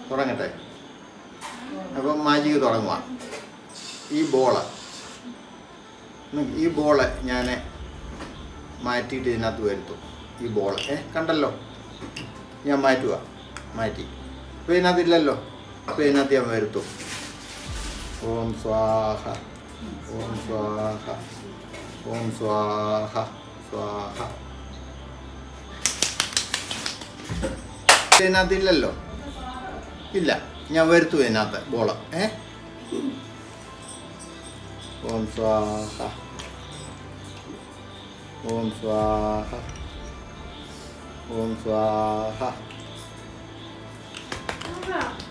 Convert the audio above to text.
തുടങ്ങട്ടെ അപ്പം മാജിക്ക് തുടങ്ങുക ഈ ബോള് ഈ ബോള് ഞാൻ മാറ്റിയിട്ട് ഇതിനകത്ത് വരുത്തും ഈ ബോൾ ഏ കണ്ടല്ലോ ഞാൻ മാറ്റുക മാറ്റി അപ്പോൾ ഇതിനകത്ത് ഇല്ലല്ലോ അപ്പോൾ ഇതിനകത്ത് ഞാൻ വരുത്തും ഓം സ്വാഹ ഓം സ്വാഹ ഓം സ്വാഹ സ്വാഹ ഇതിനകത്ത് ഇല്ലല്ലോ ഇല്ല ഞാൻ വരുത്തു ഇതിനകത്ത് ബോള് ഏ ഓം സ്വാഹ ഓം സ്വാഹ ഓം സ്വാഹ